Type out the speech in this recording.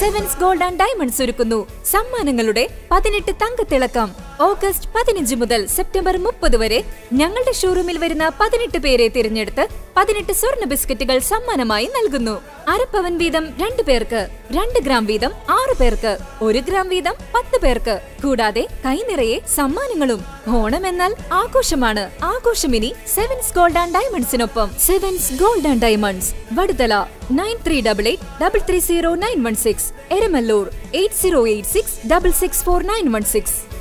sevens gold and diamonds ഒരുക്കുന്നു സമ്മാനങ്ങളുടെ പതിനെട്ട് തങ്കത്തിളക്കം August പതിനഞ്ച് മുതൽ സെപ്റ്റംബർ മുപ്പത് വരെ ഞങ്ങളുടെ ഷോറൂമിൽ വരുന്ന പതിനെട്ട് പേരെ തിരഞ്ഞെടുത്ത് പതിനെട്ട് സ്വർണ്ണ ബിസ്ക്കറ്റുകൾ സമ്മാനമായി നൽകുന്നു അരപ്പവൻ വീതം രണ്ടു പേർക്ക് രണ്ട് ഗ്രാം വീതം ആറു പേർക്ക് ഒരു ഗ്രാം വീതം പത്ത് പേർക്ക് കൂടാതെ കൈനിറയെ സമ്മാനങ്ങളും ഓണം എന്നാൽ ആഘോഷമാണ് ആഘോഷമിനി സെവൻസ് ഗോൾഡ് ആൻഡ് ഡയമണ്ട്സിനൊപ്പം sevens gold and diamonds Vaduthala nine three double eight double three zero nine one six Eramalloor eight zero eight six double six four nine one six